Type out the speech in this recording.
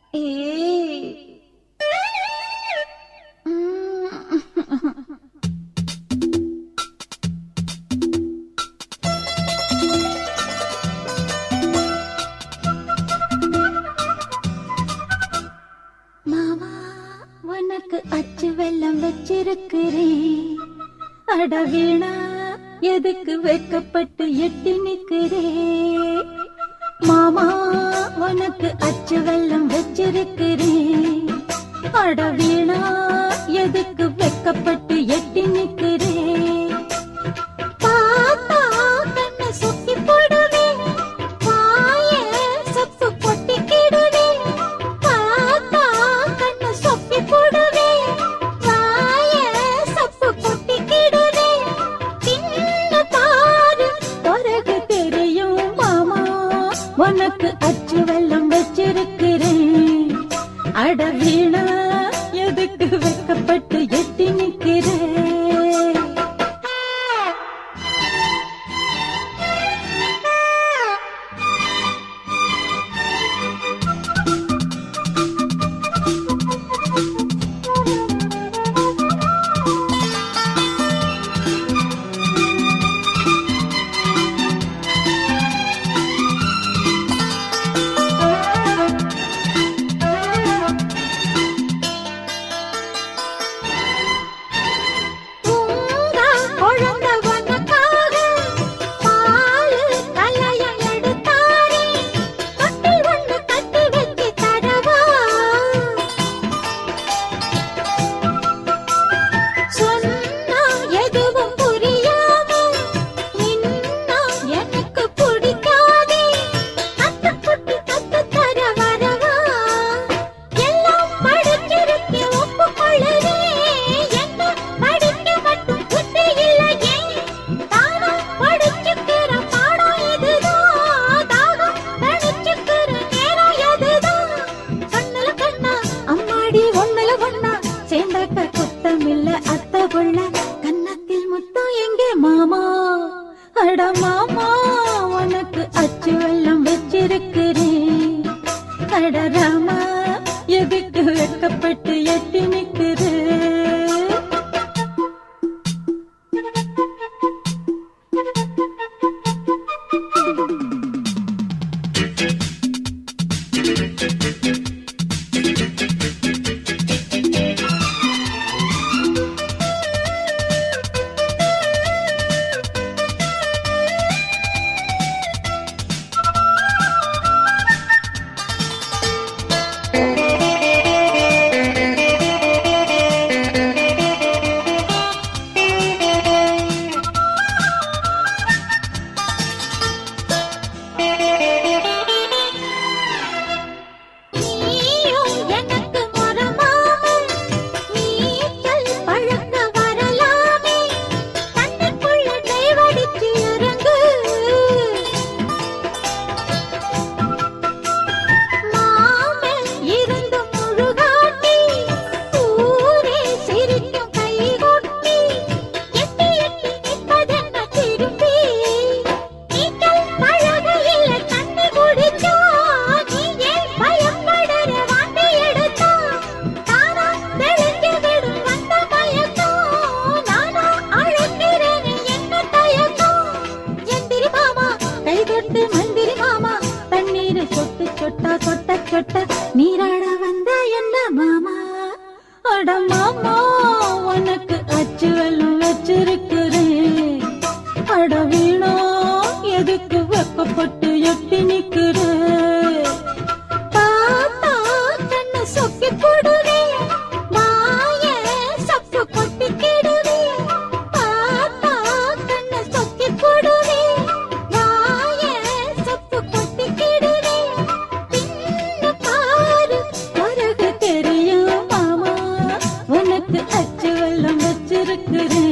ஏய் ம். மாமா உனக்கு அச்சு வெள்ளம் வச்சிருக்கிறேன் அட வீணா எதுக்கு வெக்கப்பட்டு எட்டி நிக்கிறேன் மாமா உனக்கு அச்சு வெள்ளம் வச்சிருக்கிறேன் அட வீணா எதுக்கு வெக்கப்பட்டு எட்டி நிக்கிறேன் பார்த்தா கண்ணை சுத்தி போடுவேன் வாயே சப்பு கொட்டிக்கிடுவேன் பார்த்தா கண்ணை சொப்பி போடுவேன் வாயே சப்பு கொட்டிக்கிடுவேன் தின்னு பாரு பிறகு தெரியும் மாமா உனக்கு அச்சு வெள்ளம் வச்சிருக்கிறேன் அட வீணா எதுக்கு வெக்கப்பட்டு எட்டி நிக்கிறேன் உங்க குழந்தை உனக்காக பாலு கலையம் எடுத்தாரே தொட்டில் ஒண்ணு கட்டி வச்சு தரவா சொன்னா எதுவும் புரியாம நின்னா எனக்கு பிடிக்காதே அத்தை குட்டி கத்து தர வரவா எல்லாம் படிச்சிருக்கே ஒப்புக்கொள்ளுதே என்ன படிக்க மட்டும் புத்தி இல்லையே தானம் படிச்சுக்கிற பாடம் இதுதான் தாகம் தணிச்சுக்கிற நேரம் எதுதான் கண்ணுல கண்ணா அம்மாடி ஒண்ணுல ஒண்ணா சேர்ந்தாக்க குத்தம் இல்ல அத்தை புள்ள கன்னத்தில் முத்தம் எங்கே மாமா அட மாமா உனக்கு அச்சு வெள்ளம் வச்சிருக்கிறேன் அட ராமா எதுக்கு வெட்கப்பட்டு எட்டி நிக்கிறேன் நீயும் எனக்கு மரமாமல் நீச்சல் பழக்க வரலாமே தண்ணிக்குள்ள டைவடிச்சு இறங்கு மாமன் இருந்து முழுகாட்டி ஊரே சிரிக்கும் கை கொட்டி எட்டி எட்டி நிற்பதென்ன திருப்பி நீச்சல் பழக இல்ல தண்ணி குடிச்சா நீ ஏன் பயப்படுற வாந்தி எடுத்தா தானா தெளிஞ்சு விடும் வந்த பயக்கம் நானா அழைக்கிறேன் என்ன தயக்கம் எந்திரி மாமா கை தொட்டு மந்திரி மாமா தண்ணீர் சொட்டு சொட்டா சொட்ட சொட்ட நீராட வந்த என்ன மாமா அட மாமா உனக்கு அச்சு வெள்ளம் வச்சிருக்கிறேன் அட வீணா எதுக்கு வெப்பப்பட்டு எட்டி நிக்கிறேன் பார்த்தா கண்ணு சொக்கி போடுவேன் வாயே சப்பு கொட்டிக்கிடுவேன் பார்த்தா கண்ணு சொக்கி போடுவேன் வாயே சப்பு கொட்டிக்கிடுவேன் தின்னு பாரு பிறகு தெரியும் மாமா உனக்கு அச்சு வெள்ளம் வச்சிருக்கிறேன்